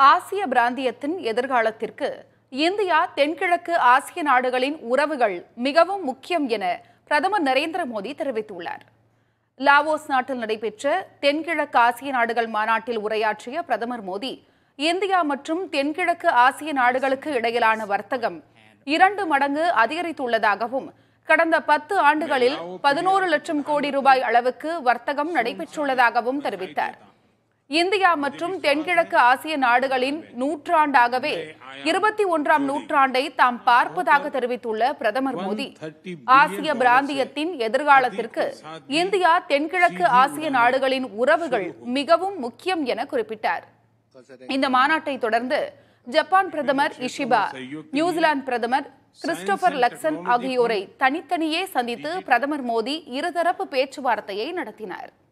ஆசிய பிராந்தியத்தின் எதிர்காலத்திற்கு இந்தியா தென்கிழக்கு ஆசிய நாடுகளின் உறவுகள் மிகவும் முக்கியம் என பிரதமர் நரேந்திர மோடி தெரிவித்துள்ளார் லாவோஸ் நாட்டில் நடைபெற்ற தென்கிழக்கு ஆசிய நாடுகள் மாநாட்டில் உரையாற்றிய பிரதமர் மோடி இந்தியா மற்றும் தென்கிழக்கு ஆசிய நாடுகளுக்கு இடையிலான வர்த்தகம் இரண்டு மடங்கு அதிகரித்துள்ளதாகவும் கடந்த பத்து ஆண்டுகளில் பதினோரு லட்சம் கோடி ரூபாய் அளவுக்கு வர்த்தகம் நடைபெற்றுள்ளதாகவும் தெரிவித்தார் இந்தியா மற்றும் தென்கிழக்கு ஆசிய நாடுகளின் நூற்றாண்டாகவே இருபத்தி ஒன்றாம் நூற்றாண்டை தாம் பார்ப்பதாக தெரிவித்துள்ள பிரதமர் மோடி ஆசிய பிராந்தியத்தின் எதிர்காலத்திற்கு இந்தியா தென்கிழக்கு ஆசிய நாடுகளின் உறவுகள் மிகவும் முக்கியம் என குறிப்பிட்டார் இந்த மாநாட்டை தொடர்ந்து ஜப்பான் பிரதமர் இஷிபா நியூசிலாந்து பிரதமர் கிறிஸ்டோபர் லக்சன் ஆகியோரை தனித்தனியே சந்தித்து பிரதமர் மோடி இருதரப்பு பேச்சுவார்த்தையை நடத்தினார்